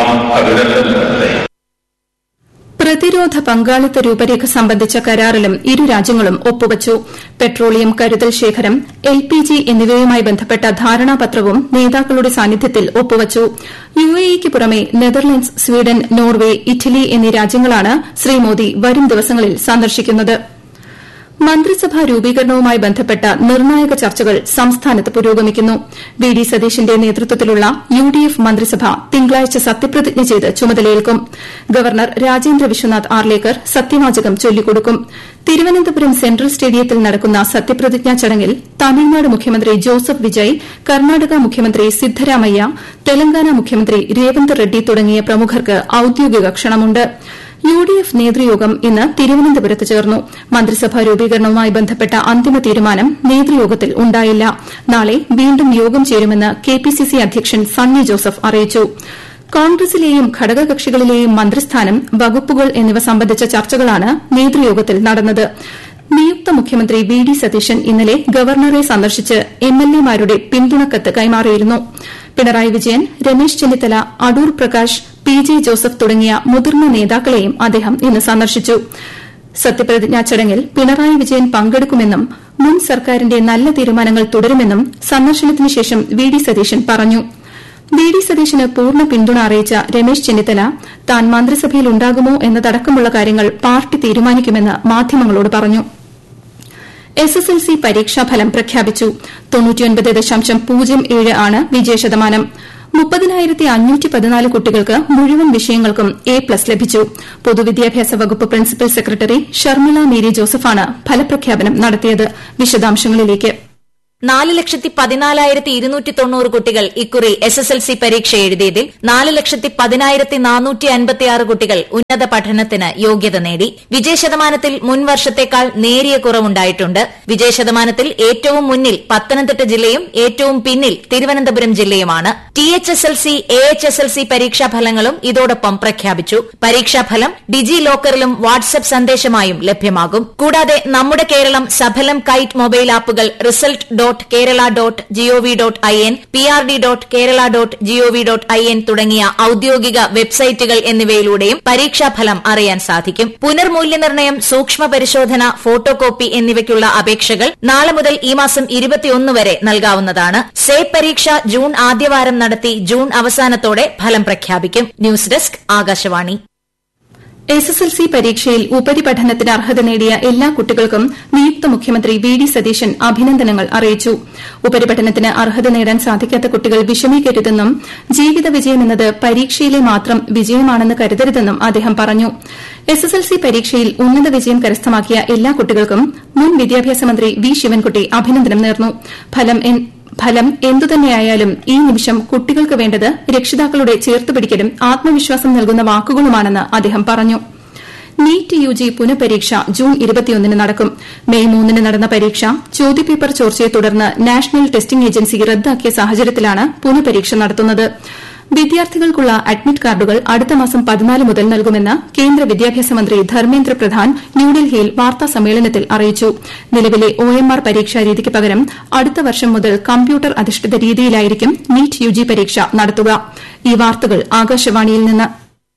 പതിനെട്ടിലുണ്ട് പ്രതിരോധ പങ്കാളിത്ത രൂപരേഖ സംബന്ധിച്ച കരാറിലും ഇരു രാജ്യങ്ങളും ഒപ്പുവച്ചു പെട്രോളിയം കരുതൽ ശേഖരം എൽ പി ജി എന്നിവയുമായി ബന്ധപ്പെട്ട ധാരണാപത്രവും നേതാക്കളുടെ സാന്നിധ്യത്തിൽ ഒപ്പുവച്ചു യു എ ഇക്ക് പുറമെ നെതർലൻഡ്സ് സ്വീഡൻ നോർവെ ഇറ്റലി എന്നീ രാജ്യങ്ങളാണ് ശ്രീ മോദി വരും ദിവസങ്ങളിൽ സന്ദർശിക്കുന്നത് മന്ത്രിസഭാ രൂപീകരണവുമായി ബന്ധപ്പെട്ട നിർണായക ചർച്ചകൾ സംസ്ഥാനത്ത് പുരോഗമിക്കുന്നു വി ഡി സതീശന്റെ നേതൃത്വത്തിലുള്ള യു ഡി എഫ് മന്ത്രിസഭ തിങ്കളാഴ്ച സത്യപ്രതിജ്ഞ ചെയ്ത് ചുമതലയേൽക്കും ഗവർണർ രാജേന്ദ്ര വിശ്വനാഥ് ആർലേക്കർ സത്യവാചകം ചൊല്ലിക്കൊടുക്കും തിരുവനന്തപുരം സെൻട്രൽ സ്റ്റേഡിയത്തിൽ നടക്കുന്ന സത്യപ്രതിജ്ഞാ ചടങ്ങിൽ തമിഴ്നാട് മുഖ്യമന്ത്രി ജോസഫ് വിജയ് കർണാടക മുഖ്യമന്ത്രി സിദ്ധരാമയ്യ തെലങ്കാന മുഖ്യമന്ത്രി രേവന്ത് റെഡ്ഡി തുടങ്ങിയ പ്രമുഖർക്ക് ഔദ്യോഗിക ക്ഷണമുണ്ട് യു ഡി എഫ് നേതൃയോഗം ഇന്ന് തിരുവനന്തപുരത്ത് ചേർന്നു മന്ത്രിസഭാ രൂപീകരണവുമായി ബന്ധപ്പെട്ട അന്തിമ തീരുമാനം നേതൃയോഗത്തിൽ ഉണ്ടായില്ല നാളെ വീണ്ടും യോഗം ചേരുമെന്ന് കെ പി സി സി അധ്യക്ഷൻ സണ്ണി ജോസഫ് അറിയിച്ചു കോൺഗ്രസിലെയും ഘടകകക്ഷികളിലെയും മന്ത്രിസ്ഥാനം വകുപ്പുകൾ എന്നിവ സംബന്ധിച്ച ചർച്ചകളാണ് നേതൃയോഗത്തിൽ നടന്നത് നിയുക്ത മുഖ്യമന്ത്രി വി ഡി സതീശൻ ഇന്നലെ ഗവർണറെ സന്ദർശിച്ച് എംഎൽഎമാരുടെ പിന്തുണക്കത്ത് കൈമാറിയിരുന്നു Pinarayi Vijayan Ramesh Chennithala Adoor Prakash P J Joseph തുടങ്ങിയ മുതിർന്ന നേതാക്കളെയും അദ്ദേഹം ഇന്ന് സന്ദർശിച്ചു സത്യപ്രതിജ്ഞാ ചടങ്ങിൽ പിണറായി വിജയൻ പങ്കെടുക്കുമെന്നും മുൻ സർക്കാരിന്റെ നല്ല തീരുമാനങ്ങൾ തുടരുമെന്നും സന്ദർശനത്തിനു ശേഷം വി ഡി സതീശൻ പറഞ്ഞു വി ഡി സതീശന് പൂർണ്ണ പിന്തുണ അറിയിച്ച രമേശ് ചെന്നിത്തല താൻ മന്ത്രിസഭയിലുണ്ടാകുമോ എന്നതടക്കമുള്ള കാര്യങ്ങൾ പാർട്ടി തീരുമാനിക്കുമെന്ന് മാധ്യമങ്ങളോട് പറഞ്ഞു എസ് എസ് എൽ സി പരീക്ഷാഫലം പ്രഖ്യാപിച്ചു ആണ് വിജയശതമാനം മുപ്പതിനായിരത്തി അഞ്ഞൂറ്റി പതിനാല് കുട്ടികൾക്ക് മുഴുവൻ വിഷയങ്ങൾക്കും എ പ്ലസ് ലഭിച്ചു പൊതുവിദ്യാഭ്യാസ വകുപ്പ് പ്രിൻസിപ്പൽ സെക്രട്ടറി ഷർമിള മേരി ജോസഫാണ് ഫലപ്രഖ്യാപനം നടത്തിയത് വിശദാംശങ്ങളിലേക്ക് നാല് ലക്ഷത്തി പതിനാലായിരത്തി ഇരുന്നൂറ്റി തൊണ്ണൂറ് കുട്ടികൾ ഇക്കുറി എസ് എസ് എൽ സി പരീക്ഷ എഴുതിയതിൽ നാല് ലക്ഷത്തി പതിനായിരത്തി നാനൂറ്റി അൻപത്തിയാറ് കുട്ടികൾ ഉന്നത പഠനത്തിന് യോഗ്യത നേടി വിജയശതമാനത്തിൽ മുൻ വർഷത്തേക്കാൾ നേരിയ കുറവുണ്ടായിട്ടുണ്ട് വിജയശതമാനത്തിൽ ഏറ്റവും മുന്നിൽ പത്തനംതിട്ട ജില്ലയും ഏറ്റവും പിന്നിൽ തിരുവനന്തപുരം ജില്ലയുമാണ് T H S L C A H S L C പരീക്ഷാഫലങ്ങളും ഇതോടൊപ്പം പ്രഖ്യാപിച്ചു പരീക്ഷാഫലം ഡിജി ലോക്കറിലും വാട്സ്ആപ്പ് സന്ദേശമായും ലഭ്യമാകും കൂടാതെ നമ്മുടെ കേരളം സഫലം കൈറ്റ് മൊബൈൽ ആപ്പുകൾ result dot Kerala dot G O V dot I N P R D dot Kerala dot G O V dot I N തുടങ്ങിയ ഔദ്യോഗിക വെബ്സൈറ്റുകൾ എന്നിവയിലൂടെയും പരീക്ഷാഫലം അറിയാൻ സാധിക്കും പുനർമൂല്യനിർണ്ണയം സൂക്ഷ്മ പരിശോധന ഫോട്ടോ കോപ്പി എന്നിവയ്ക്കുള്ള അപേക്ഷകൾ നാളെ മുതൽ ഈ മാസം ഇരുപത്തിയൊന്ന് വരെ നൽകാവുന്നതാണ് സേ പരീക്ഷ ജൂൺ ആദ്യവാരം നടത്തി ജൂൺ അവസാനത്തോടെ ഫലം പ്രഖ്യാപിക്കും news desk Akashvani S S L C പരീക്ഷയിൽ ഉപരിപഠനത്തിന് അർഹത നേടിയ എല്ലാ കുട്ടികൾക്കും നിയുക്ത മുഖ്യമന്ത്രി വി ഡി സതീശൻ അഭിനന്ദനങ്ങൾ അറിയിച്ചു ഉപരിപഠനത്തിന് അർഹത നേടാൻ സാധിക്കാത്ത കുട്ടികൾ വിഷമിക്കരുതെന്നും ജീവിത വിജയമെന്നത് പരീക്ഷയിലെ മാത്രം വിജയമാണെന്ന് കരുതരുതെന്നും അദ്ദേഹം പറഞ്ഞു എസ് എസ് എൽ സി പരീക്ഷയിൽ ഉന്നത വിജയം കരസ്ഥമാക്കിയ എല്ലാ കുട്ടികൾക്കും മുൻ വിദ്യാഭ്യാസ മന്ത്രി വി ശിവൻകുട്ടി അഭിനന്ദനം നേർന്നു ഫലം ഫലം എന്തുതന്നെയായാലും ഈ നിമിഷം കുട്ടികൾക്ക് വേണ്ടത് രക്ഷിതാക്കളുടെ ചേർത്തുപിടിക്കലും ആത്മവിശ്വാസം നൽകുന്ന വാക്കുകളുമാണെന്ന് അദ്ദേഹം പറഞ്ഞു നീറ്റ് യുജി പുനഃപരീക്ഷ ജൂൺ ഇരുപത്തിയൊന്നിന് നടക്കും മെയ് മൂന്നിന് നടന്ന പരീക്ഷ ചോദ്യപേപ്പർ ചോർച്ചയെ തുടർന്ന് നാഷണൽ ടെസ്റ്റിംഗ് ഏജൻസി റദ്ദാക്കിയ സാഹചര്യത്തിലാണ് പുനഃപരീക്ഷ നടത്തുന്നത് വിദ്യാർത്ഥികൾക്കുള്ള അഡ്മിറ്റ് കാർഡുകൾ അടുത്ത മാസം പതിനാല് മുതൽ നൽകുമെന്ന് കേന്ദ്ര വിദ്യാഭ്യാസ മന്ത്രി ധർമ്മേന്ദ്ര പ്രധാൻ ന്യൂഡൽഹിയിൽ വാർത്താ സമ്മേളനത്തിൽ അറിയിച്ചു നിലവിലെ ഒ എം ആർ പരീക്ഷാ രീതിക്ക് പകരം അടുത്ത വർഷം മുതൽ കമ്പ്യൂട്ടർ അധിഷ്ഠിത രീതിയിലായിരിക്കും നീറ്റ് യുജി പരീക്ഷ നടത്തുക ഈ വാർത്തകൾ ആകാശവാണിയിൽ നിന്ന്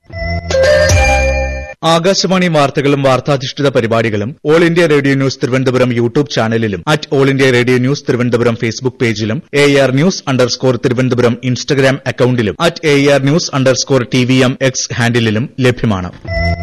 ആകാശവാണി വാർത്തകളും വാർത്താധിഷ്ഠിത പരിപാടികളും All India Radio news Thiruvananthapuram YouTube ചാനലിലും at All India Radio news Thiruvananthapuram Facebook പേജിലും A R news underscore Thiruvananthapuram Instagram അക്കൌണ്ടിലും at A R news underscore T V M X ഹാൻഡിലും ലഭ്യമാണ്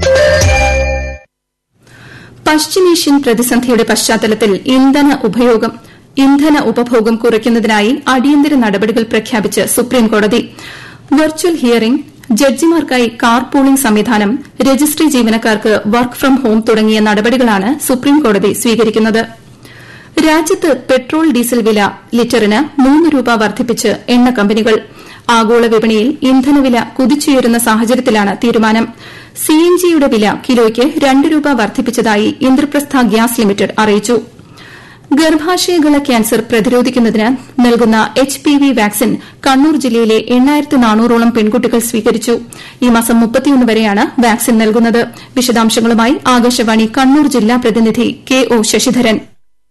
പശ്ചിമേഷ്യൻ പ്രതിസന്ധിയുടെ പശ്ചാത്തലത്തിൽ ഇന്ധന ഉപയോഗം ഇന്ധന ഉപഭോഗം കുറയ്ക്കുന്നതിനായി അടിയന്തര നടപടികൾ പ്രഖ്യാപിച്ച് സുപ്രീംകോടതി വെർച്വൽ ഹിയറിംഗ് ജഡ്ജിമാർക്കായി കാർ പൂളിംഗ് സംവിധാനം രജിസ്ട്രി ജീവനക്കാർക്ക് വർക്ക് ഫ്രം ഹോം തുടങ്ങിയ നടപടികളാണ് സുപ്രീംകോടതി സ്വീകരിക്കുന്നത് രാജ്യത്ത് പെട്രോൾ ഡീസൽ വില ലിറ്ററിന് മൂന്ന് രൂപ വർദ്ധിപ്പിച്ച് എണ്ണ കമ്പനികൾ ആഗോള വിപണിയിൽ ഇന്ധനവില കുതിച്ചുയരുന്ന സാഹചര്യത്തിലാണ് തീരുമാനം സിഎൻജിയുടെ വില കിലോയ്ക്ക് രണ്ട് രൂപ വർദ്ധിപ്പിച്ചതായി ഇന്ദ്രപ്രസ്ഥ ഗ്യാസ് ലിമിറ്റഡ് അറിയിച്ചു ഗർഭാശയഗള ക്യാൻസർ പ്രതിരോധിക്കുന്നതിന് നൽകുന്ന H P V vaccine Kannur ജില്ലയിലെ എണ്ണായിരത്തി നാനൂറോളം പെൺകുട്ടികൾ സ്വീകരിച്ചു ഈ മാസം മുപ്പത്തിയൊന്ന് വരെയാണ് വാക്സിൻ നൽകുന്നത് വിശദാംശങ്ങളുമായി ആകാശവാണി കണ്ണൂർ ജില്ലാ പ്രതിനിധി കെ ഒ ശശിധരൻ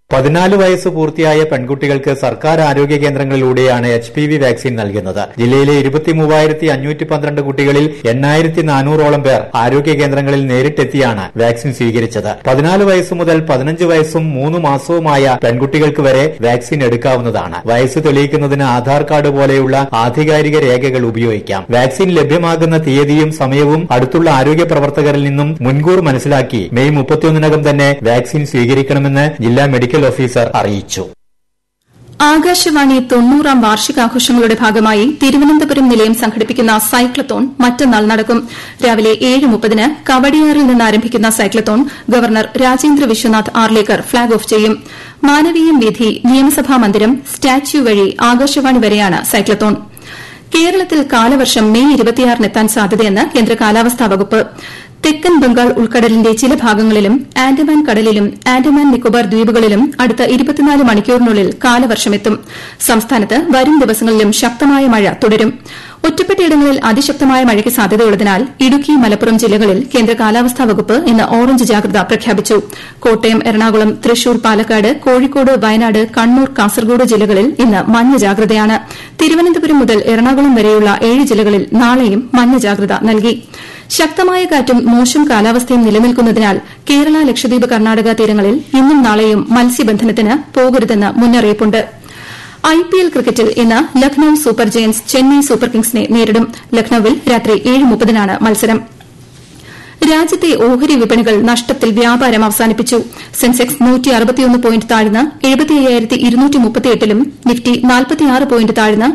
പതിനാല് വയസ്സ് പൂർത്തിയായ പെൺകുട്ടികൾക്ക് സർക്കാർ ആരോഗ്യ കേന്ദ്രങ്ങളിലൂടെയാണ് എച്ച് പി വി വാക്സിൻ നൽകുന്നത് ജില്ലയിലെ ഇരുപത്തി മൂവായിരത്തി അഞ്ഞൂറ്റി പന്ത്രണ്ട് കുട്ടികളിൽ എണ്ണായിരത്തി നാനൂറോളം പേർ ആരോഗ്യ കേന്ദ്രങ്ങളിൽ നേരിട്ടെത്തിയാണ് വാക്സിൻ സ്വീകരിച്ചത് പതിനാല് വയസ്സ് മുതൽ പതിനഞ്ച് വയസ്സും മൂന്ന് മാസവുമായ പെൺകുട്ടികൾക്ക് വരെ വാക്സിൻ എടുക്കാവുന്നതാണ് വയസ്സ് തെളിയിക്കുന്നതിന് ആധാർ കാർഡ് പോലെയുള്ള ആധികാരിക രേഖകൾ ഉപയോഗിക്കാം വാക്സിൻ ലഭ്യമാകുന്ന തീയതിയും സമയവും അടുത്തുള്ള ആരോഗ്യ പ്രവർത്തകരിൽ നിന്നും മുൻകൂർ മനസ്സിലാക്കി മെയ് മുപ്പത്തിയൊന്നിനകം തന്നെ വാക്സിൻ സ്വീകരിക്കണമെന്ന് ജില്ലാ മെഡിക്കൽ ഓഫീസർ അറിയിച്ചു ആകാശവാണി തൊണ്ണൂറാം വാർഷികാഘോഷങ്ങളുടെ ഭാഗമായി തിരുവനന്തപുരം നിലയം സംഘടിപ്പിക്കുന്ന സൈക്ലത്തോൺ മറ്റന്നാൾ നടക്കും രാവിലെ ഏഴ് മുപ്പതിന് കവടിയാറിൽ നിന്ന് ആരംഭിക്കുന്ന cyclathon governor Rajendra Vishwanath Arlekar flag off ചെയ്യും മാനവീയം വീഥി നിയമസഭാ മന്ദിരം സ്റ്റാച്യു വഴി ആകാശവാണി വരെയാണ് സൈക്ലത്തോൺ കേരളത്തിൽ കാലവർഷം മെയ് ഇരുപത്തിയാറിനെത്താൻ സാധ്യതയെന്ന് കേന്ദ്ര കാലാവസ്ഥാ വകുപ്പ് തെക്കൻ ബംഗാൾ ഉൾക്കടലിന്റെ ചില ഭാഗങ്ങളിലും ആൻഡമാൻ കടലിലും ആൻഡമാൻ നിക്കോബാർ ദ്വീപുകളിലും അടുത്ത ഇരുപത്തിനാല് മണിക്കൂറിനുള്ളിൽ കാലവർഷമെത്തും സംസ്ഥാനത്ത് വരും ദിവസങ്ങളിലും ശക്തമായ മഴ തുടരും ഒറ്റപ്പെട്ടയിടങ്ങളിൽ അതിശക്തമായ മഴയ്ക്ക് സാധ്യതയുള്ളതിനാൽ ഇടുക്കി മലപ്പുറം ജില്ലകളിൽ കേന്ദ്ര കാലാവസ്ഥാ വകുപ്പ് ഇന്ന് ഓറഞ്ച് ജാഗ്രത പ്രഖ്യാപിച്ചു കോട്ടയം എറണാകുളം തൃശൂർ പാലക്കാട് കോഴിക്കോട് വയനാട് കണ്ണൂർ കാസർഗോഡ് ജില്ലകളിൽ ഇന്ന് മഞ്ഞ ജാഗ്രതയാണ് തിരുവനന്തപുരം മുതൽ എറണാകുളം വരെയുള്ള ഏഴ് ജില്ലകളിൽ നാളെയും മഞ്ഞ ജാഗ്രത നൽകി ശക്തമായ കാറ്റും മോശം കാലാവസ്ഥയും നിലനിൽക്കുന്നതിനാൽ കേരള ലക്ഷദ്വീപ് കർണാടക തീരങ്ങളിൽ ഇന്നും നാളെയും മത്സ്യബന്ധനത്തിന് പോകരുതെന്ന് മുന്നറിയിപ്പുണ്ട് ഐപിഎൽ ക്രിക്കറ്റിൽ ഇന്ന് Lucknow Super Giants Chennai Super കിങ്സിനെ നേരിടും ലക്നൌവിൽ രാത്രി ഏഴ് മുപ്പതിനാണ് മത്സരം രാജ്യത്തെ ഓഹരി വിപണികൾ നഷ്ടത്തിൽ വ്യാപാരം അവസാനിപ്പിച്ചു സെൻസെക്സ് പോയിന്റ് താഴ്ന്ന് ലും നിഫ്റ്റി പോയിന്റ് താഴ്ന്ന്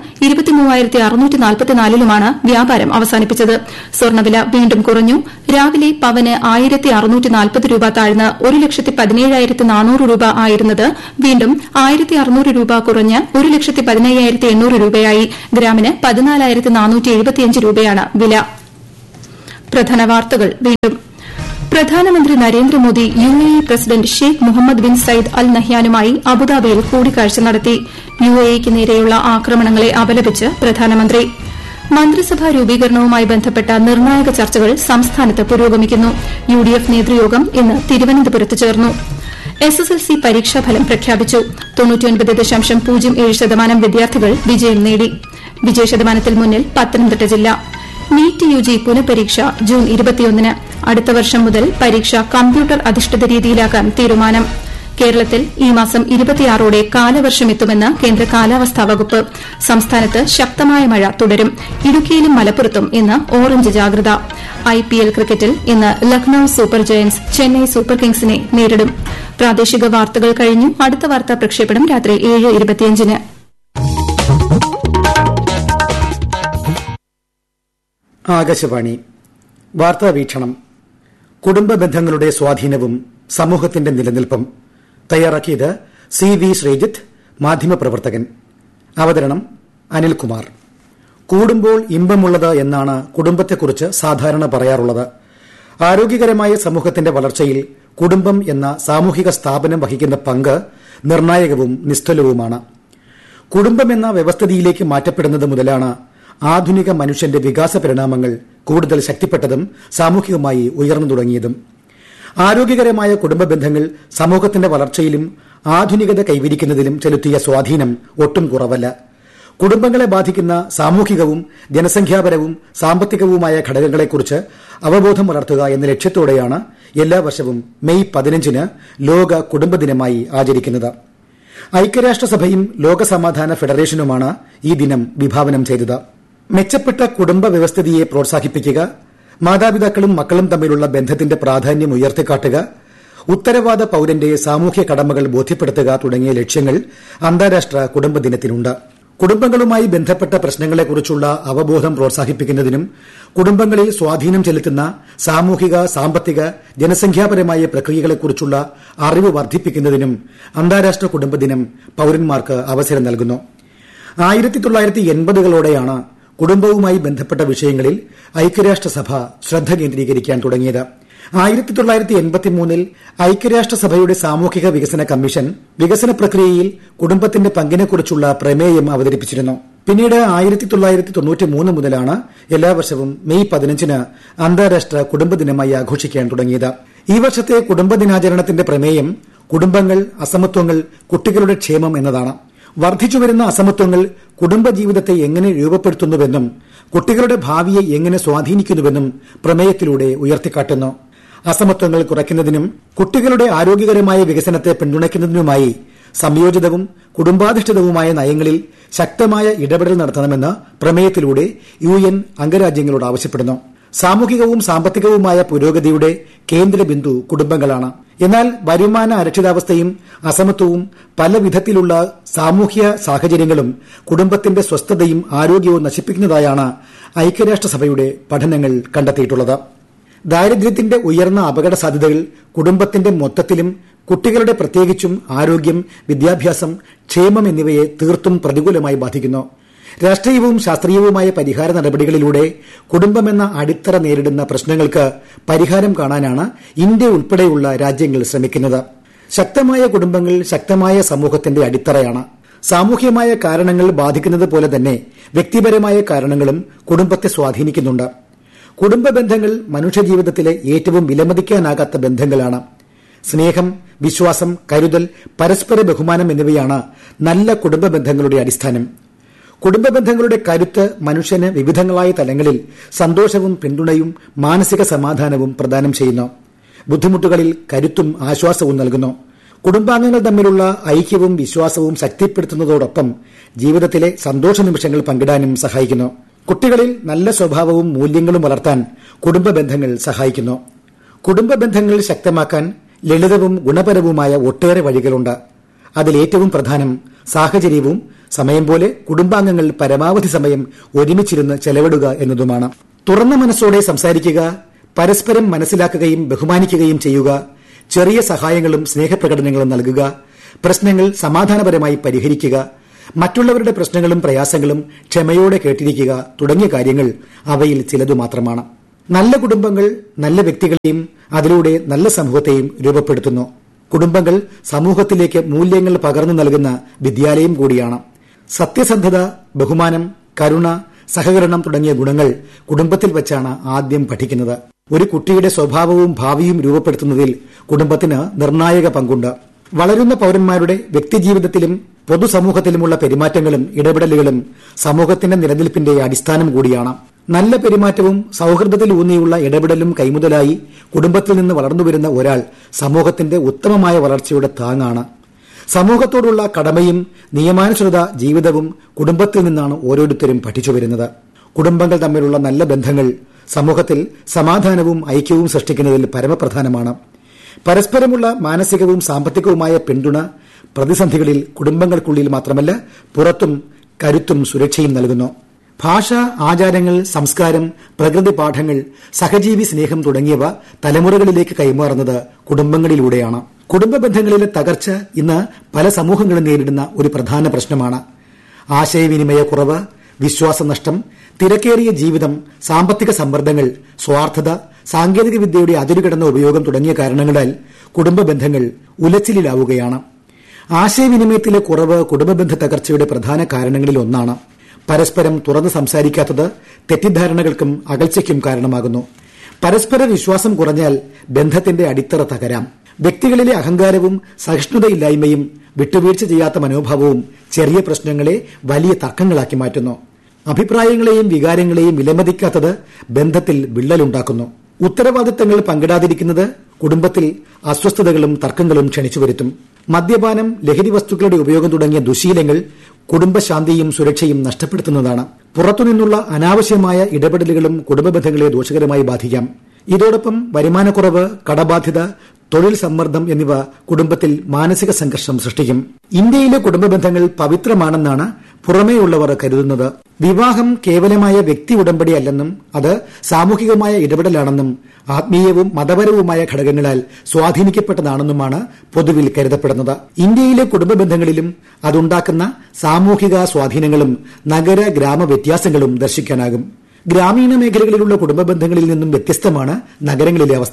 ലുമാണ് വ്യാപാരം അവസാനിപ്പിച്ചത് സ്വർണ്ണവില വീണ്ടും കുറഞ്ഞു രാവിലെ പവന് രൂപ താഴ്ന്ന് ഒരു ലക്ഷത്തി പതിനേഴായിരത്തി നാനൂറ് രൂപ ആയിരുന്നത് വീണ്ടും ആയിരത്തി അറുന്നൂറ് രൂപ കുറഞ്ഞ് ഒരു ലക്ഷത്തി പതിനയ്യായിരത്തി എണ്ണൂറ് രൂപയായി ഗ്രാമിന് പതിനാലായിരത്തി നാനൂറ്റി എഴുപത്തിയഞ്ച് രൂപയാണ് വില പ്രധാന വാർത്തകൾ വീണ്ടും പ്രധാനമന്ത്രി Narendra Modi U A E president Sheikh Mohammed bin Zayed Al നഹ്യാനുമായി അബുദാബിയിൽ കൂടിക്കാഴ്ച നടത്തി യു എ ഇക്ക് നേരെയുള്ള ആക്രമണങ്ങളെ അപലപിച്ച് പ്രധാനമന്ത്രി മന്ത്രിസഭാ രൂപീകരണവുമായി ബന്ധപ്പെട്ട നിർണായക ചർച്ചകൾ സംസ്ഥാനത്ത് പുരോഗമിക്കുന്നു യു ഡി എഫ് നേതൃയോഗം ഇന്ന് തിരുവനന്തപുരത്ത് ചേർന്നു എസ് എസ് എൽ സി പരീക്ഷാഫലം പ്രഖ്യാപിച്ചു ശതമാനം വിദ്യാർത്ഥികൾ വിജയം നേടി വിജയശതമാനത്തിൽ മുന്നിൽ പത്തനംതിട്ട ജില്ല നീറ്റ് യു ജി പുനഃപരീക്ഷ ജൂൺ ഇരുപത്തിയൊന്നിന് അടുത്ത വർഷം മുതൽ പരീക്ഷ കമ്പ്യൂട്ടർ അധിഷ്ഠിത രീതിയിലാക്കാൻ തീരുമാനം കേരളത്തിൽ ഈ മാസം ഇരുപത്തിയാറോടെ കാലവർഷമെത്തുമെന്ന് കേന്ദ്ര കാലാവസ്ഥാ വകുപ്പ് സംസ്ഥാനത്ത് ശക്തമായ മഴ തുടരും ഇടുക്കിയിലും മലപ്പുറത്തും ഇന്ന് ഓറഞ്ച് ജാഗ്രത ഐപിഎൽ ക്രിക്കറ്റിൽ ഇന്ന് Lucknow Super Giants Chennai Super കിങ്സിനെ നേരിടും പ്രാദേശിക വാർത്തകൾ കഴിഞ്ഞു അടുത്ത വാർത്താ പ്രക്ഷേപണം രാത്രി ഏഴ് ഇരുപത്തിയഞ്ചിന് ആകാശവാണി വാർത്താ വീക്ഷണം കുടുംബ ബന്ധങ്ങളുടെ സ്വാധീനവും സമൂഹത്തിന്റെ നിലനിൽപ്പും തയ്യാറാക്കിയത് സി വി ശ്രീജിത്ത് മാധ്യമപ്രവർത്തകൻ അവതരണം അനിൽകുമാർ കൂടുമ്പോൾ ഇമ്പമുള്ളത് എന്നാണ് കുടുംബത്തെക്കുറിച്ച് സാധാരണ പറയാറുള്ളത് ആരോഗ്യകരമായ സമൂഹത്തിന്റെ വളർച്ചയിൽ കുടുംബം എന്ന സാമൂഹിക സ്ഥാപനം വഹിക്കുന്ന പങ്ക് നിർണായകവും നിസ്തുലവുമാണ് കുടുംബം എന്ന വ്യവസ്ഥിതിയിലേക്ക് മാറ്റപ്പെടുന്നത് മുതലാണ് ആധുനിക മനുഷ്യന്റെ വികാസ പരിണാമങ്ങൾ കൂടുതൽ ശക്തിപ്പെട്ടതും സാമൂഹികമായി ഉയർന്നു തുടങ്ങിയതും ആരോഗ്യകരമായ കുടുംബ ബന്ധങ്ങൾ സമൂഹത്തിന്റെ വളർച്ചയിലും ആധുനികത കൈവരിക്കുന്നതിലും ചെലുത്തിയ സ്വാധീനം ഒട്ടും കുറവല്ല കുടുംബങ്ങളെ ബാധിക്കുന്ന സാമൂഹികവും ജനസംഖ്യാപരവും സാമ്പത്തികവുമായ ഘടകങ്ങളെക്കുറിച്ച് അവബോധം വളർത്തുക എന്ന ലക്ഷ്യത്തോടെയാണ് എല്ലാ വർഷവും മെയ് പതിനഞ്ചിന് ലോക കുടുംബദിനമായി ആചരിക്കുന്നത് ഐക്യരാഷ്ട്രസഭയും ലോകസമാധാന ഫെഡറേഷനുമാണ് ഈ ദിനം വിഭാവനം ചെയ്തത് മെച്ചപ്പെട്ട കുടുംബ വ്യവസ്ഥിതിയെ പ്രോത്സാഹിപ്പിക്കുക മാതാപിതാക്കളും മക്കളും തമ്മിലുള്ള ബന്ധത്തിന്റെ പ്രാധാന്യം ഉയർത്തിക്കാട്ടുക ഉത്തരവാദ പൌരന്റെ സാമൂഹ്യ കടമകൾ ബോധ്യപ്പെടുത്തുക തുടങ്ങിയ ലക്ഷ്യങ്ങൾ അന്താരാഷ്ട്ര കുടുംബദിനത്തിനുണ്ട് കുടുംബങ്ങളുമായി ബന്ധപ്പെട്ട പ്രശ്നങ്ങളെക്കുറിച്ചുള്ള അവബോധം പ്രോത്സാഹിപ്പിക്കുന്നതിനും കുടുംബങ്ങളിൽ സ്വാധീനം ചെലുത്തുന്ന സാമൂഹിക സാമ്പത്തിക ജനസംഖ്യാപരമായ പ്രക്രിയകളെക്കുറിച്ചുള്ള അറിവ് വർദ്ധിപ്പിക്കുന്നതിനും അന്താരാഷ്ട്ര കുടുംബദിനം പൌരന്മാർക്ക് അവസരം നൽകുന്നു ആയിരത്തി തൊള്ളായിരത്തി എൺപതുകളോടെയാണ് കുടുംബവുമായി ബന്ധപ്പെട്ട വിഷയങ്ങളിൽ ഐക്യരാഷ്ട്രസഭ ശ്രദ്ധ കേന്ദ്രീകരിക്കാൻ തുടങ്ങിയത് ആയിരത്തി തൊള്ളായിരത്തി എൺപത്തിമൂന്നിൽ ഐക്യരാഷ്ട്രസഭയുടെ സാമൂഹിക വികസന കമ്മീഷൻ വികസന പ്രക്രിയയിൽ കുടുംബത്തിന്റെ പങ്കിനെക്കുറിച്ചുള്ള പ്രമേയം അവതരിപ്പിച്ചിരുന്നു പിന്നീട് ആയിരത്തി തൊള്ളായിരത്തി തൊണ്ണൂറ്റി മൂന്ന് മുതലാണ് എല്ലാ വർഷവും മെയ് പതിനഞ്ചിന് അന്താരാഷ്ട്ര കുടുംബദിനമായി ആഘോഷിക്കാൻ തുടങ്ങിയത് ഈ വർഷത്തെ കുടുംബദിനാചരണത്തിന്റെ പ്രമേയം കുടുംബങ്ങൾ അസമത്വങ്ങൾ കുട്ടികളുടെ ക്ഷേമം എന്നതാണ് വർദ്ധിച്ചുവരുന്ന അസമത്വങ്ങൾ കുടുംബജീവിതത്തെ എങ്ങനെ രൂപപ്പെടുത്തുന്നുവെന്നും കുട്ടികളുടെ ഭാവിയെ എങ്ങനെ സ്വാധീനിക്കുന്നുവെന്നും പ്രമേയത്തിലൂടെ ഉയർത്തിക്കാട്ടുന്നു അസമത്വങ്ങൾ കുറയ്ക്കുന്നതിനും കുട്ടികളുടെ ആരോഗ്യകരമായ വികസനത്തെ പിന്തുണയ്ക്കുന്നതിനുമായി സംയോജിതവും കുടുംബാധിഷ്ഠിതവുമായ നയങ്ങളിൽ ശക്തമായ ഇടപെടൽ നടത്തണമെന്ന് പ്രമേയത്തിലൂടെ യു എൻ അംഗരാജ്യങ്ങളോട് ആവശ്യപ്പെടുന്നു സാമൂഹികവും സാമ്പത്തികവുമായ പുരോഗതിയുടെ കേന്ദ്ര ബിന്ദു കുടുംബങ്ങളാണ് എന്നാൽ വരുമാന അരക്ഷിതാവസ്ഥയും അസമത്വവും പല വിധത്തിലുള്ള സാമൂഹ്യ സാഹചര്യങ്ങളും കുടുംബത്തിന്റെ സ്വസ്ഥതയും ആരോഗ്യവും നശിപ്പിക്കുന്നതായാണ് ഐക്യരാഷ്ട്രസഭയുടെ പഠനങ്ങൾ കണ്ടെത്തിയിട്ടുള്ളത് ദാരിദ്ര്യത്തിന്റെ ഉയർന്ന അപകട സാധ്യതകൾ കുടുംബത്തിന്റെ മൊത്തത്തിലും കുട്ടികളുടെ പ്രത്യേകിച്ചും ആരോഗ്യം വിദ്യാഭ്യാസം ക്ഷേമം എന്നിവയെ തീർത്തും പ്രതികൂലമായി ബാധിക്കുന്നു രാഷ്ട്രീയവും ശാസ്ത്രീയവുമായ പരിഹാര നടപടികളിലൂടെ കുടുംബമെന്ന അടിത്തറ നേരിടുന്ന പ്രശ്നങ്ങൾക്ക് പരിഹാരം കാണാനാണ് ഇന്ത്യ ഉൾപ്പെടെയുള്ള രാജ്യങ്ങൾ ശ്രമിക്കുന്നത് ശക്തമായ കുടുംബങ്ങൾ ശക്തമായ സമൂഹത്തിന്റെ അടിത്തറയാണ് സാമൂഹ്യമായ കാരണങ്ങൾ ബാധിക്കുന്നത് പോലെ തന്നെ വ്യക്തിപരമായ കാരണങ്ങളും കുടുംബത്തെ സ്വാധീനിക്കുന്നുണ്ട് കുടുംബ ബന്ധങ്ങൾ മനുഷ്യജീവിതത്തിലെ ഏറ്റവും വിലമതിക്കാനാകാത്ത ബന്ധങ്ങളാണ് സ്നേഹം വിശ്വാസം കരുതൽ പരസ്പര ബഹുമാനം എന്നിവയാണ് നല്ല കുടുംബ ബന്ധങ്ങളുടെ അടിസ്ഥാനം കുടുംബ ബന്ധങ്ങളുടെ കരുത്ത് മനുഷ്യന് വിവിധങ്ങളായ തലങ്ങളിൽ സന്തോഷവും പിന്തുണയും മാനസിക സമാധാനവും പ്രദാനം ചെയ്യുന്നു ബുദ്ധിമുട്ടുകളിൽ കരുത്തും ആശ്വാസവും നൽകുന്നു കുടുംബാംഗങ്ങൾ തമ്മിലുള്ള ഐക്യവും വിശ്വാസവും ശക്തിപ്പെടുത്തുന്നതോടൊപ്പം ജീവിതത്തിലെ സന്തോഷ നിമിഷങ്ങൾ പങ്കിടാനും സഹായിക്കുന്നു കുട്ടികളിൽ നല്ല സ്വഭാവവും മൂല്യങ്ങളും വളർത്താൻ കുടുംബ ബന്ധങ്ങൾ സഹായിക്കുന്നു കുടുംബ ബന്ധങ്ങൾ ശക്തമാക്കാൻ ലളിതവും ഗുണപരവുമായ ഒട്ടേറെ വഴികളുണ്ട് അതിലേറ്റവും പ്രധാനം സാഹചര്യവും സമയം പോലെ കുടുംബാംഗങ്ങൾ പരമാവധി സമയം ഒരുമിച്ചിരുന്ന് ചെലവിടുക എന്നതുമാണ് തുറന്ന മനസ്സോടെ സംസാരിക്കുക പരസ്പരം മനസ്സിലാക്കുകയും ബഹുമാനിക്കുകയും ചെയ്യുക ചെറിയ സഹായങ്ങളും സ്നേഹപ്രകടനങ്ങളും നൽകുക പ്രശ്നങ്ങൾ സമാധാനപരമായി പരിഹരിക്കുക മറ്റുള്ളവരുടെ പ്രശ്നങ്ങളും പ്രയാസങ്ങളും ക്ഷമയോടെ കേട്ടിരിക്കുക തുടങ്ങിയ കാര്യങ്ങൾ അവയിൽ ചിലതു മാത്രമാണ് നല്ല കുടുംബങ്ങൾ നല്ല വ്യക്തികളെയും അതിലൂടെ നല്ല സമൂഹത്തെയും രൂപപ്പെടുത്തുന്നു കുടുംബങ്ങൾ സമൂഹത്തിലേക്ക് മൂല്യങ്ങൾ പകർന്നു നൽകുന്ന വിദ്യാലയം കൂടിയാണ് സത്യസന്ധത ബഹുമാനം കരുണ സഹകരണം തുടങ്ങിയ ഗുണങ്ങൾ കുടുംബത്തിൽ വെച്ചാണ് ആദ്യം പഠിക്കുന്നത് ഒരു കുട്ടിയുടെ സ്വഭാവവും ഭാവിയും രൂപപ്പെടുത്തുന്നതിൽ കുടുംബത്തിന് നിർണായക പങ്കുണ്ട് വളരുന്ന പൌരന്മാരുടെ വ്യക്തിജീവിതത്തിലും പൊതുസമൂഹത്തിലുമുള്ള പെരുമാറ്റങ്ങളും ഇടപെടലുകളും സമൂഹത്തിന്റെ നിലനിൽപ്പിന്റെ അടിസ്ഥാനം കൂടിയാണ് നല്ല പെരുമാറ്റവും സൌഹൃദത്തിൽ ഊന്നിയുള്ള ഇടപെടലും കൈമുതലായി കുടുംബത്തിൽ നിന്ന് വളർന്നുവരുന്ന ഒരാൾ സമൂഹത്തിന്റെ ഉത്തമമായ വളർച്ചയുടെ താങ്ങാണ് സമൂഹത്തോടുള്ള കടമയും നിയമാനുസൃത ജീവിതവും കുടുംബത്തിൽ നിന്നാണ് ഓരോരുത്തരും പഠിച്ചു വരുന്നത് കുടുംബങ്ങൾ തമ്മിലുള്ള നല്ല ബന്ധങ്ങൾ സമൂഹത്തിൽ സമാധാനവും ഐക്യവും സൃഷ്ടിക്കുന്നതിൽ പരമപ്രധാനമാണ് പരസ്പരമുള്ള മാനസികവും സാമ്പത്തികവുമായ പിന്തുണ പ്രതിസന്ധികളിൽ കുടുംബങ്ങൾക്കുള്ളിൽ മാത്രമല്ല പുറത്തും കരുത്തും സുരക്ഷയും നൽകുന്നു ഭാഷ ആചാരങ്ങൾ സംസ്കാരം പ്രകൃതി പാഠങ്ങൾ സഹജീവി സ്നേഹം തുടങ്ങിയവ തലമുറകളിലേക്ക് കൈമാറുന്നത് കുടുംബങ്ങളിലൂടെയാണ് കുടുംബ ബന്ധങ്ങളിലെ തകർച്ച ഇന്ന് പല സമൂഹങ്ങളും നേരിടുന്ന ഒരു പ്രധാന പ്രശ്നമാണ് ആശയവിനിമയക്കുറവ് വിശ്വാസനഷ്ടം തിരക്കേറിയ ജീവിതം സാമ്പത്തിക സമ്മർദ്ദങ്ങൾ സ്വാർത്ഥത സാങ്കേതിക വിദ്യയുടെ അതിരുകടന്ന ഉപയോഗം തുടങ്ങിയ കാരണങ്ങളാൽ കുടുംബ ബന്ധങ്ങൾ ഉലച്ചിലാവുകയാണ് ആശയവിനിമയത്തിലെ കുറവ് കുടുംബബന്ധ തകർച്ചയുടെ പ്രധാന കാരണങ്ങളിൽ ഒന്നാണ് പരസ്പരം തുറന്ന് സംസാരിക്കാത്തത് തെറ്റിദ്ധാരണകൾക്കും അകൽച്ചയ്ക്കും കാരണമാകുന്നു പരസ്പര വിശ്വാസം കുറഞ്ഞാൽ ബന്ധത്തിന്റെ അടിത്തറ തകരാം വ്യക്തികളിലെ അഹങ്കാരവും സഹിഷ്ണുതയില്ലായ്മയും വിട്ടുവീഴ്ച ചെയ്യാത്ത മനോഭാവവും ചെറിയ പ്രശ്നങ്ങളെ വലിയ തർക്കങ്ങളാക്കി മാറ്റുന്നു അഭിപ്രായങ്ങളെയും വികാരങ്ങളെയും വിലമതിക്കാത്തത് ബന്ധത്തിൽ വിള്ളലുണ്ടാക്കുന്നു ഉത്തരവാദിത്തങ്ങൾ പങ്കിടാതിരിക്കുന്നത് കുടുംബത്തിൽ അസ്വസ്ഥതകളും തർക്കങ്ങളും ക്ഷണിച്ചു വരുത്തും മദ്യപാനം ലഹരി വസ്തുക്കളുടെ ഉപയോഗം തുടങ്ങിയ ദുശീലങ്ങൾ കുടുംബശാന്തിയും സുരക്ഷയും നഷ്ടപ്പെടുത്തുന്നതാണ് പുറത്തുനിന്നുള്ള അനാവശ്യമായ ഇടപെടലുകളും കുടുംബബന്ധങ്ങളെ ദോഷകരമായി ബാധിക്കാം ഇതോടൊപ്പം വരുമാനക്കുറവ് കടബാധ്യത തൊഴിൽ സമ്മർദ്ദം എന്നിവ കുടുംബത്തിൽ മാനസിക സംഘർഷം സൃഷ്ടിക്കും ഇന്ത്യയിലെ കുടുംബ ബന്ധങ്ങൾ പവിത്രമാണെന്നാണ് പുറമേയുള്ളവർ കരുതുന്നത് വിവാഹം കേവലമായ വ്യക്തി ഉടമ്പടിയല്ലെന്നും അത് സാമൂഹികമായ ഇടപെടലാണെന്നും ആത്മീയവും മതപരവുമായ ഘടകങ്ങളാൽ സ്വാധീനിക്കപ്പെട്ടതാണെന്നുമാണ് പൊതുവിൽ കരുതപ്പെടുന്നത് ഇന്ത്യയിലെ കുടുംബ ബന്ധങ്ങളിലും അതുണ്ടാക്കുന്ന സാമൂഹിക സ്വാധീനങ്ങളും നഗര ഗ്രാമ വ്യത്യാസങ്ങളും ദർശിക്കാനാകും ഗ്രാമീണ മേഖലകളിലുള്ള കുടുംബ ബന്ധങ്ങളിൽ നിന്നും വ്യത്യസ്തമാണ് നഗരങ്ങളിലെ അവസ്ഥ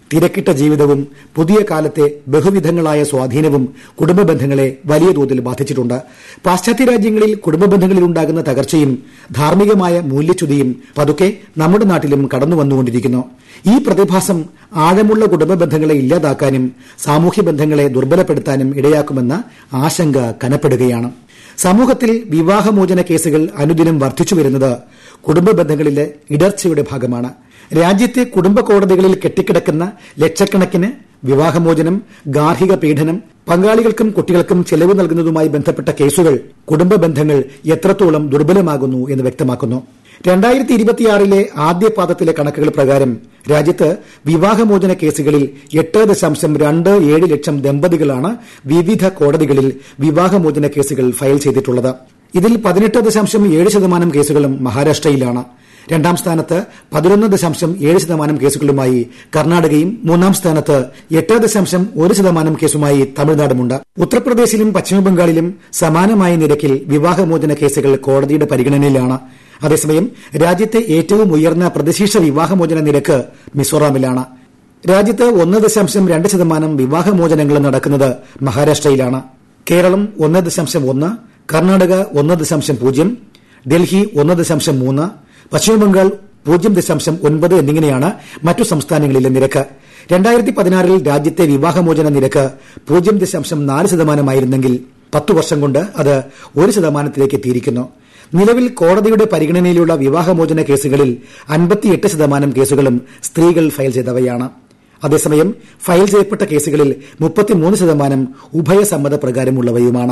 തിരക്കിട്ട ജീവിതവും പുതിയ കാലത്തെ ബഹുവിധങ്ങളായ സ്വാധീനവും കുടുംബ ബന്ധങ്ങളെ വലിയ തോതിൽ ബാധിച്ചിട്ടുണ്ട് പാശ്ചാത്യ രാജ്യങ്ങളിൽ കുടുംബ ബന്ധങ്ങളിൽ ഉണ്ടാകുന്ന തകർച്ചയും ധാർമ്മികമായ മൂല്യച്യുതിയും പതുക്കെ നമ്മുടെ നാട്ടിലും കടന്നു വന്നുകൊണ്ടിരിക്കുന്നു ഈ പ്രതിഭാസം ആഴമുള്ള കുടുംബ ബന്ധങ്ങളെ ഇല്ലാതാക്കാനും സാമൂഹ്യ ബന്ധങ്ങളെ ദുർബലപ്പെടുത്താനും ഇടയാക്കുമെന്ന ആശങ്ക കനപ്പെടുകയാണ് സമൂഹത്തിൽ വിവാഹമോചന കേസുകൾ അനുദിനം വർദ്ധിച്ചു വരുന്നത് കുടുംബ ബന്ധങ്ങളിലെ ഇടർച്ചയുടെ ഭാഗമാണ് രാജ്യത്തെ കുടുംബ കോടതികളിൽ കെട്ടിക്കിടക്കുന്ന ലക്ഷക്കണക്കിന് വിവാഹമോചനം ഗാർഹിക പീഡനം പങ്കാളികൾക്കും കുട്ടികൾക്കും ചെലവ് നൽകുന്നതുമായി ബന്ധപ്പെട്ട കേസുകൾ കുടുംബ ബന്ധങ്ങൾ എത്രത്തോളം ദുർബലമാകുന്നു എന്ന് വ്യക്തമാക്കുന്നു രണ്ടായിരത്തി ഇരുപത്തിയാറിലെ ആദ്യ പാദത്തിലെ കണക്കുകൾ പ്രകാരം രാജ്യത്ത് വിവാഹമോചന കേസുകളിൽ എട്ട് ദശാംശം രണ്ട് ഏഴ് ലക്ഷം ദമ്പതികളാണ് വിവിധ കോടതികളിൽ വിവാഹമോചന കേസുകൾ ഫയൽ ചെയ്തിട്ടുള്ളത് ഇതിൽ പതിനെട്ട് ദശാംശം ഏഴ് ശതമാനം കേസുകളും മഹാരാഷ്ട്രയിലാണ് രണ്ടാം സ്ഥാനത്ത് പതിനൊന്ന് ദശാംശം ഏഴ് ശതമാനം കേസുകളുമായി കർണാടകയും മൂന്നാം സ്ഥാനത്ത് എട്ട് ദശാംശം ഒരു ശതമാനം കേസുമായി തമിഴ്നാടുമുണ്ട് ഉത്തർപ്രദേശിലും പശ്ചിമബംഗാളിലും സമാനമായ നിരക്കിൽ വിവാഹമോചന കേസുകൾ കോടതിയുടെ പരിഗണനയിലാണ് അതേസമയം രാജ്യത്തെ ഏറ്റവും ഉയർന്ന പ്രതിശീർഷ വിവാഹമോചന നിരക്ക് മിസോറാമിലാണ് രാജ്യത്ത് ഒന്ന് ദശാംശം രണ്ട് ശതമാനം വിവാഹമോചനങ്ങൾ നടക്കുന്നത് മഹാരാഷ്ട്രയിലാണ് കേരളം ഒന്ന് ദശാംശം ഒന്ന് കർണാടക ഒന്ന് ദശാംശം പൂജ്യം ഡൽഹി ഒന്ന് ദശാംശം മൂന്ന് പശ്ചിമബംഗാൾ പൂജ്യം ദശാംശം ഒൻപത് എന്നിങ്ങനെയാണ് മറ്റു സംസ്ഥാനങ്ങളിലെ നിരക്ക് രണ്ടായിരത്തി പതിനാറിൽ രാജ്യത്തെ വിവാഹമോചന നിരക്ക് പൂജ്യം ദശാംശം നാല് ശതമാനമായിരുന്നെങ്കിൽ പത്തു വർഷം കൊണ്ട് അത് ഒരു ശതമാനത്തിലേക്ക് എത്തിയിരിക്കുന്നു നിലവിൽ കോടതിയുടെ പരിഗണനയിലുള്ള വിവാഹമോചന കേസുകളിൽ അൻപത്തിയെട്ട് ശതമാനം കേസുകളും സ്ത്രീകൾ ഫയൽ ചെയ്തവയാണ് അതേസമയം ഫയൽ ചെയ്യപ്പെട്ട കേസുകളിൽ മുപ്പത്തിമൂന്ന് ശതമാനം ഉഭയസമ്മത പ്രകാരമുള്ളവയുമാണ്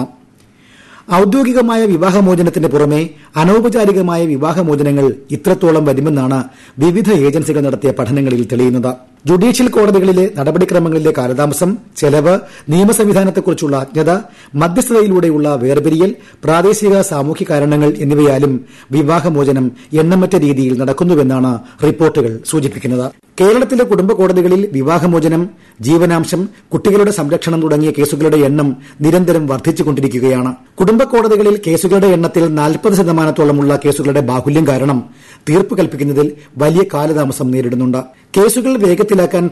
ഔദ്യോഗികമായ വിവാഹമോചനത്തിന് പുറമെ അനൌപചാരികമായ വിവാഹമോചനങ്ങൾ ഇത്രത്തോളം വരുമെന്നാണ് വിവിധ ഏജൻസികൾ നടത്തിയ പഠനങ്ങളിൽ തെളിയുന്നത് ജുഡീഷ്യൽ കോടതികളിലെ നടപടിക്രമങ്ങളിലെ കാലതാമസം ചെലവ് നിയമ സംവിധാനത്തെക്കുറിച്ചുള്ള അജ്ഞത മധ്യസ്ഥതയിലൂടെയുള്ള വേർപിരിയൽ പ്രാദേശിക സാമൂഹ്യ കാരണങ്ങൾ എന്നിവയാലും വിവാഹമോചനം എണ്ണമറ്റ രീതിയിൽ നടക്കുന്നുവെന്നാണ് റിപ്പോർട്ടുകൾ സൂചിപ്പിക്കുന്നത് കേരളത്തിലെ കുടുംബ കോടതികളിൽ വിവാഹമോചനം ജീവനാംശം കുട്ടികളുടെ സംരക്ഷണം തുടങ്ങിയ കേസുകളുടെ എണ്ണം നിരന്തരം വർദ്ധിച്ചുകൊണ്ടിരിക്കുകയാണ് കുടുംബ കോടതികളിൽ കേസുകളുടെ എണ്ണത്തിൽ നാൽപ്പത് ശതമാനത്തോളമുള്ള കേസുകളുടെ ബാഹുല്യം കാരണം തീർപ്പ് കൽപ്പിക്കുന്നതിൽ വലിയ കാലതാമസം നേരിടുന്നുണ്ട് കേസുകൾ വേഗത്തിലാക്കാൻ